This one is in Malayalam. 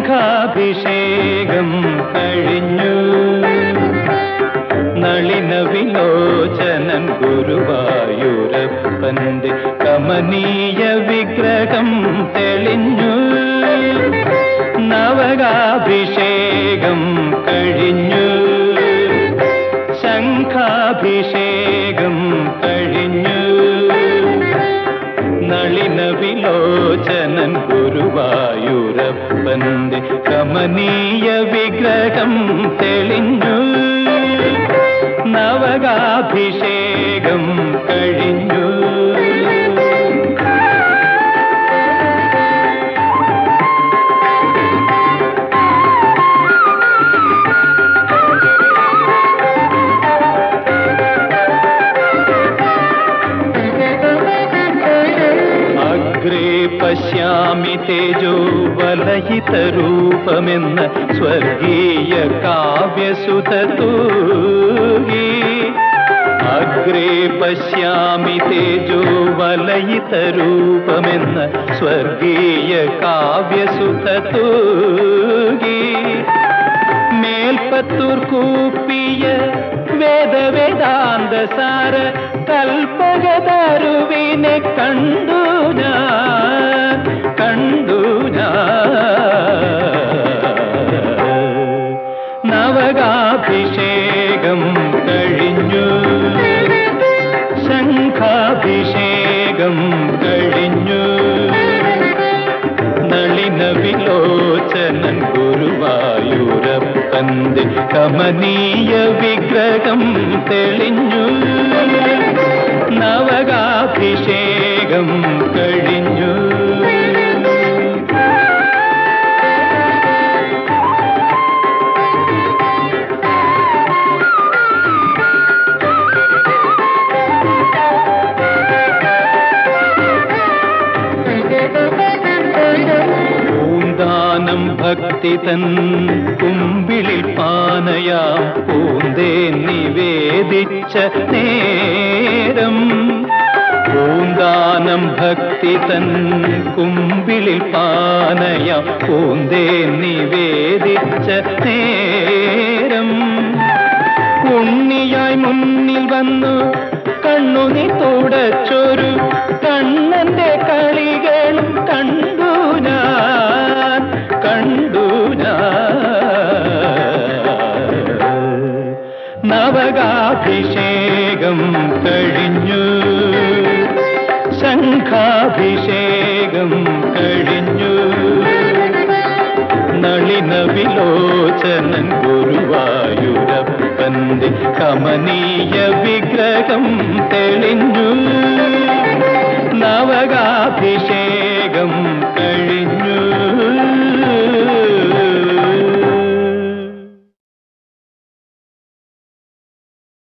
ശംഖാഭിഷേകം കഴിഞ്ഞു നളിന വിലോചനൻ ഗുരുവായൂരപ്പന്റെ കമനീയ വിഗ്രഹം തെളിഞ്ഞു നവകാഭിഷേകം കഴിഞ്ഞു ശംഖാഭിഷേകം കഴിഞ്ഞു നളിന വിലോചനൻ ഗുരുവായൂരപ്പന്റെ കമനീയ വിഗ്രഹം തെളിഞ്ഞു നവകാഭിഷേകം കഴിഞ്ഞു അഗ്രേ പശ്യാമി തേജോ വലയിതരൂപമെന്ന സ്വർഗീയ കാവ്യസുതൂകി അഗ്രേ പശ്യാമി തേജോ വലയിതരൂപമെന്ന സ്വർഗീയ കാവ്യസുതൂകി മേൽപ്പത്തൂർ കൂപ്പിയ വേദവേദാന്ത സാര കൽപ്പകതരുവിനെ കണ്ടു ഞാൻ കണ്ടു ഞാൻ നവകാഭിഷേകം കഴിഞ്ഞു ശംഖാഭിഷേകം കഴിഞ്ഞു നളിന വിലോചനൻ ഗുരുവായൂരപ്പന്റെ കമനീയ വിഗ്രഹം തെളിഞ്ഞു നവകാഭിഷേകം കഴിഞ്ഞു പൂന്താനം ഭക്തി തൻ കുമ്പിളിൽ പാനയാം പൂന്തേ നിവേദിച്ച നേരം പൂന്താനം ഭക്തി തൻ കുമ്പിളിൽ പാനയാം പൂന്തേ നിവേദിച്ച നേരം ഉണ്ണിയായി മുന്നിൽ വന്നു കണ്ണുനി തുടച്ചൊരു കണ്ണന്റെ കളികളും കണ്ടു ഞാൻ കണ്ടു ഞാൻ നവകാഭിഷേകം കഴിഞ്ഞു ശംഖാഭിഷേകം കഴിഞ്ഞു നളിന വിലോചനൻ ഗുരുവായൂരപ്പന്റെ കമനീയ വിഗ്രഹം തെളിഞ്ഞു നവകാഭിഷേകം